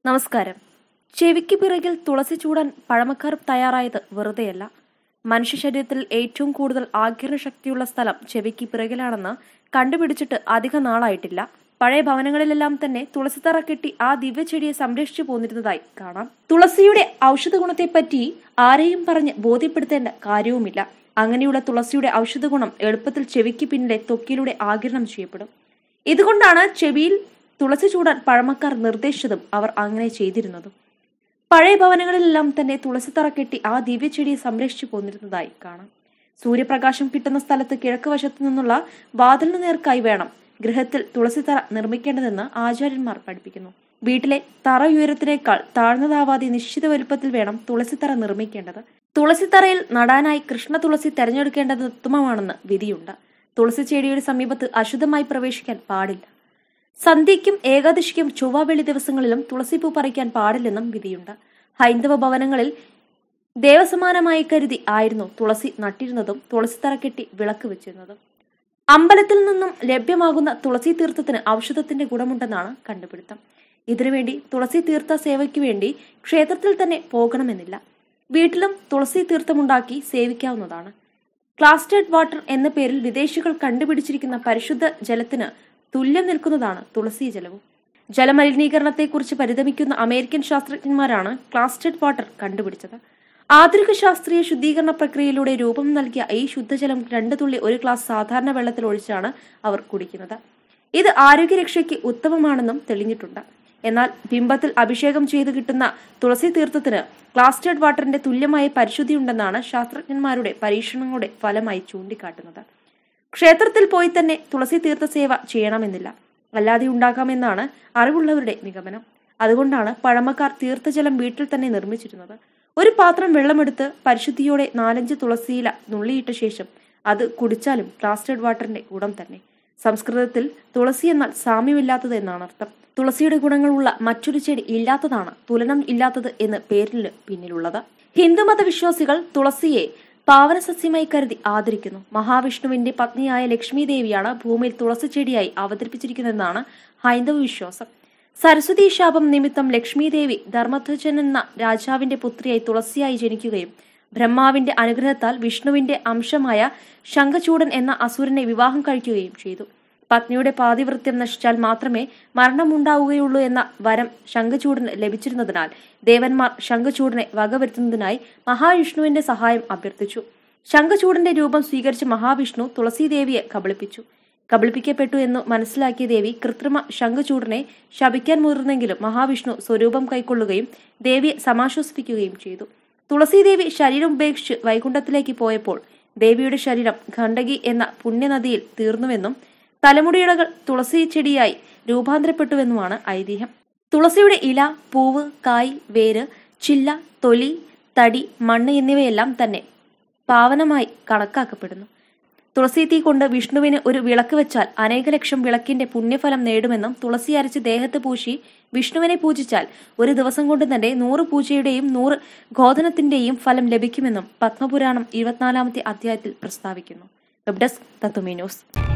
നമസ്കാരം ചെവിക്ക് പിറകിൽ തുളസി ചൂടാൻ പഴമക്കാർ തയ്യാറായത് വെറുതെയല്ല മനുഷ്യ ശരീരത്തിൽ ഏറ്റവും കൂടുതൽ ആഗിരണ ശക്തിയുള്ള സ്ഥലം ചെവിക്ക് പിറകിലാണെന്ന് കണ്ടുപിടിച്ചിട്ട് അധിക നാളായിട്ടില്ല പഴയ ഭവനങ്ങളിലെല്ലാം തന്നെ തുളസിത്തറ കെട്ടി ആ ദിവ്യചെടിയെ സംരക്ഷിച്ചു പോന്നിരുന്നതായി കാണാം തുളസിയുടെ ഔഷധ ഗുണത്തെപ്പറ്റി ആരെയും പറഞ്ഞ് ബോധ്യപ്പെടുത്തേണ്ട കാര്യവുമില്ല അങ്ങനെയുള്ള തുളസിയുടെ ഔഷധ ഗുണം എളുപ്പത്തിൽ ചെവിക്ക് പിന്നിലെ തൊക്കിലൂടെ ആഗിരണം ചെയ്യപ്പെടും ഇതുകൊണ്ടാണ് ചെവിയിൽ തുളസി ചൂടാൻ പഴമക്കാർ നിർദ്ദേശിച്ചതും അവർ അങ്ങനെ ചെയ്തിരുന്നതും പഴയ ഭവനങ്ങളിലെല്ലാം തന്നെ തുളസിത്തറ കെട്ടി ആ ദിവ്യചെടിയെ സംരക്ഷിച്ചു പോന്നിരുന്നതായി കാണാം സൂര്യപ്രകാശം കിട്ടുന്ന സ്ഥലത്ത് കിഴക്ക് വശത്തു നിന്നുള്ള വാതിലിന് നേർക്കായി വേണം ഗൃഹത്തിൽ തുളസിത്തറ നിർമ്മിക്കേണ്ടതെന്ന് ആചാര്യന്മാർ പഠിപ്പിക്കുന്നു വീട്ടിലെ തറ ഉയരത്തിനേക്കാൾ താഴ്ന്നതാവാതെ നിശ്ചിത വലുപ്പത്തിൽ വേണം തുളസിത്തറ നിർമ്മിക്കേണ്ടത് തുളസിത്തറയിൽ നടാനായി കൃഷ്ണ തുളസി തെരഞ്ഞെടുക്കേണ്ടത് ഉത്തമമാണെന്ന് വിധിയുണ്ട് തുളസി ചെടിയുടെ സമീപത്ത് അശുദ്ധമായി പ്രവേശിക്കാൻ പാടില്ല സന്ധ്യയ്ക്കും ഏകാദശിക്കും ചൊവ്വ വെള്ളി ദിവസങ്ങളിലും തുളസിപ്പൂ പറിക്കാൻ പാടില്ലെന്നും വിധിയുണ്ട് ഹൈന്ദവ ഭവനങ്ങളിൽ ദേവസമാനമായി കരുതി ആയിരുന്നു തുളസി നട്ടിരുന്നതും തുളസിത്തറ കെട്ടി വിളക്ക് വെച്ചിരുന്നതും അമ്പലത്തിൽ നിന്നും ലഭ്യമാകുന്ന തുളസി തീർത്ഥത്തിന് ഔഷധത്തിന്റെ ഗുണമുണ്ടെന്നാണ് കണ്ടുപിടുത്തം ഇതിനുവേണ്ടി തുളസി തീർത്ഥ സേവയ്ക്ക് വേണ്ടി ക്ഷേത്രത്തിൽ തന്നെ പോകണമെന്നില്ല വീട്ടിലും തുളസി തീർത്ഥമുണ്ടാക്കി സേവിക്കാവുന്നതാണ് ക്ലാസ്റ്റേഡ് വാട്ടർ എന്ന പേരിൽ വിദേശികൾ കണ്ടുപിടിച്ചിരിക്കുന്ന പരിശുദ്ധ ജലത്തിന് തുല്യം നിൽക്കുന്നതാണ് തുളസി ജലവും ജലമലിനീകരണത്തെക്കുറിച്ച് പരിതമിക്കുന്ന അമേരിക്കൻ ശാസ്ത്രജ്ഞന്മാരാണ് ക്ലാസ്റ്റഡ് വാട്ടർ കണ്ടുപിടിച്ചത് ആധുനിക ശാസ്ത്രീയ ശുദ്ധീകരണ പ്രക്രിയയിലൂടെ രൂപം നൽകിയ ഈ ശുദ്ധജലം രണ്ട് തുള്ളി ഒരു ഗ്ലാസ് സാധാരണ വെള്ളത്തിൽ ഒഴിച്ചാണ് അവർ കുടിക്കുന്നത് ഇത് ആരോഗ്യരക്ഷയ്ക്ക് ഉത്തമമാണെന്നും തെളിഞ്ഞിട്ടുണ്ട് എന്നാൽ ബിംബത്തിൽ അഭിഷേകം ചെയ്ത് കിട്ടുന്ന തുളസി തീർത്ഥത്തിന് ക്ലാസ്റ്റേഡ് വാട്ടറിന്റെ തുല്യമായ പരിശുദ്ധിയുണ്ടെന്നാണ് ശാസ്ത്രജ്ഞന്മാരുടെ പരീക്ഷണങ്ങളുടെ ഫലമായി ചൂണ്ടിക്കാട്ടുന്നത് ക്ഷേത്രത്തിൽ പോയി തന്നെ തുളസി തീർത്ഥ സേവ ചെയ്യണമെന്നില്ല അല്ലാതെ ഉണ്ടാകാമെന്നാണ് അറിവുള്ളവരുടെ നിഗമനം അതുകൊണ്ടാണ് പഴമക്കാർ തീർത്ഥജലം വീട്ടിൽ തന്നെ നിർമ്മിച്ചിരുന്നത് ഒരു പാത്രം വെള്ളമെടുത്ത് പരിശുദ്ധിയോടെ നാലഞ്ച് തുളസിയില നുള്ളിയിട്ട ശേഷം അത് കുടിച്ചാലും ക്ലാസ്റ്റേഡ് വാട്ടറിന്റെ ഗുണം തന്നെ സംസ്കൃതത്തിൽ തുളസി എന്നാൽ സാമ്യമില്ലാത്തത് എന്നാണ് അർത്ഥം തുളസിയുടെ ഗുണങ്ങളുള്ള മറ്റൊരു ചെടി ഇല്ലാത്തതാണ് തുലനം ഇല്ലാത്തത് എന്ന് പേരിന് പിന്നിലുള്ളത് ഹിന്ദുമത വിശ്വാസികൾ തുളസിയെ പാവനസസ്യമായി കരുതി ആദരിക്കുന്നു മഹാവിഷ്ണുവിന്റെ പത്നിയായ ലക്ഷ്മി ദേവിയാണ് ഭൂമിയിൽ തുളസി ചെടിയായി അവതരിപ്പിച്ചിരിക്കുന്നതെന്നാണ് ഹൈന്ദവ വിശ്വാസം സരസ്വതി ശാപം നിമിത്തം ലക്ഷ്മി ദേവി ധർമ്മധ്വജൻ എന്ന രാജാവിന്റെ പുത്രിയായി തുളസിയായി ജനിക്കുകയും ബ്രഹ്മാവിന്റെ അനുഗ്രഹത്താൽ വിഷ്ണുവിന്റെ അംശമായ ശംഖചൂടൻ എന്ന അസുരനെ വിവാഹം കഴിക്കുകയും ചെയ്തു പത്നിയുടെ പാതിവൃത്യം നശിച്ചാൽ മാത്രമേ മരണമുണ്ടാവുകയുള്ളൂ എന്ന വരം ശംഖചൂടന് ലഭിച്ചിരുന്നതിനാൽ ദേവന്മാർ ശംഖചൂടനെ വകവരുത്തുന്നതിനായി മഹാവിഷ്ണുവിന്റെ സഹായം അഭ്യർത്ഥിച്ചു ശംഖചൂടന്റെ രൂപം സ്വീകരിച്ച മഹാവിഷ്ണു തുളസീദേവിയെ കബളിപ്പിച്ചു കബളിപ്പിക്കപ്പെട്ടു എന്ന് മനസ്സിലാക്കിയ ദേവി കൃത്രിമ ശംഖചൂടനെ ശപിക്കാൻ മുതിർന്നെങ്കിലും മഹാവിഷ്ണു സ്വരൂപം കൈക്കൊള്ളുകയും ദേവിയെ സമാശ്വസിപ്പിക്കുകയും ചെയ്തു തുളസീദേവി ശരീരം ഉപേക്ഷിച്ച് വൈകുണ്ഠത്തിലേക്ക് പോയപ്പോൾ ദേവിയുടെ ശരീരം ഖണ്ഡകി എന്ന പുണ്യനദിയിൽ തീർന്നുവെന്നും തലമുടിയിടകൾ തുളസി ചെടിയായി രൂപാന്തരപ്പെട്ടുവെന്നുമാണ് ഐതിഹ്യം തുളസിയുടെ ഇല പൂവ് കായ് വേര് ചില്ല തൊലി തടി മണ്ണ് എന്നിവയെല്ലാം തന്നെ പാവനമായി കണക്കാക്കപ്പെടുന്നു തുളസി തീ കൊണ്ട് വിഷ്ണുവിന് ഒരു വിളക്ക് വെച്ചാൽ അനേക ലക്ഷം വിളക്കിന്റെ പുണ്യഫലം നേടുമെന്നും തുളസി അരച്ച് ദേഹത്ത് പൂശി വിഷ്ണുവിനെ പൂജിച്ചാൽ ഒരു ദിവസം കൊണ്ട് തന്നെ നൂറ് പൂജയുടെയും നൂറ് ഗോധനത്തിന്റെയും ഫലം ലഭിക്കുമെന്നും പത്മപുരാണം ഇരുപത്തിനാലാമത്തെ അധ്യായത്തിൽ പ്രസ്താവിക്കുന്നു വെബ് ഡെസ്ക് തത്വമി ന്യൂസ്